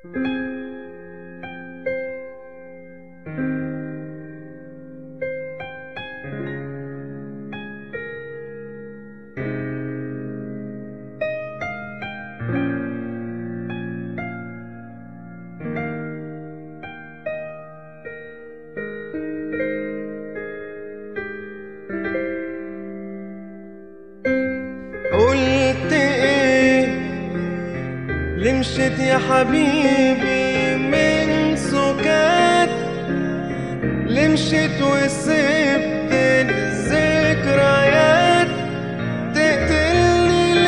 قلت ايه ليه مشيت يا حبيبي من سكات ليه مشيت وسبت الذكريات تقتلني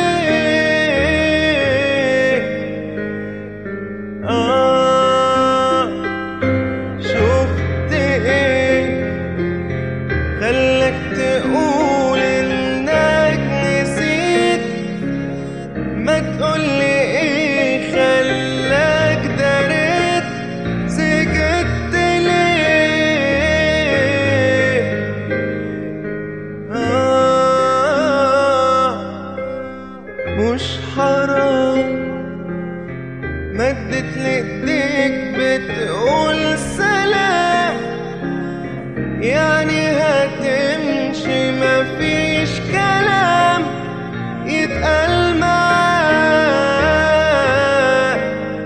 ليه آه شفت ايه خلك تقول انك نسيت ما تقولي ايه خلاك دريت سكت ليه آه مش حرام مدت لإيديك بتقول سلام يعني هتمشي مفيش كلام يتقال معاك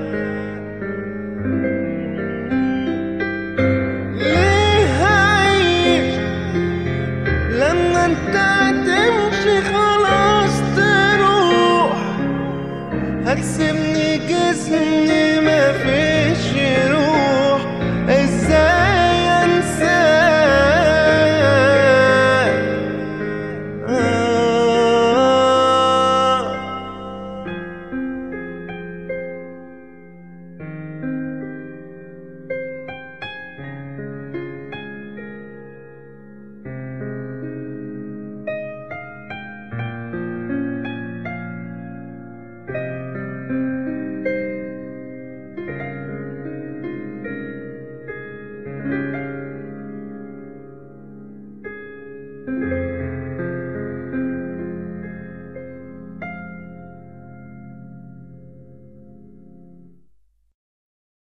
ليه هعيش لما انت هتمشي خلاص تروح هتسيبني جسمي مفيش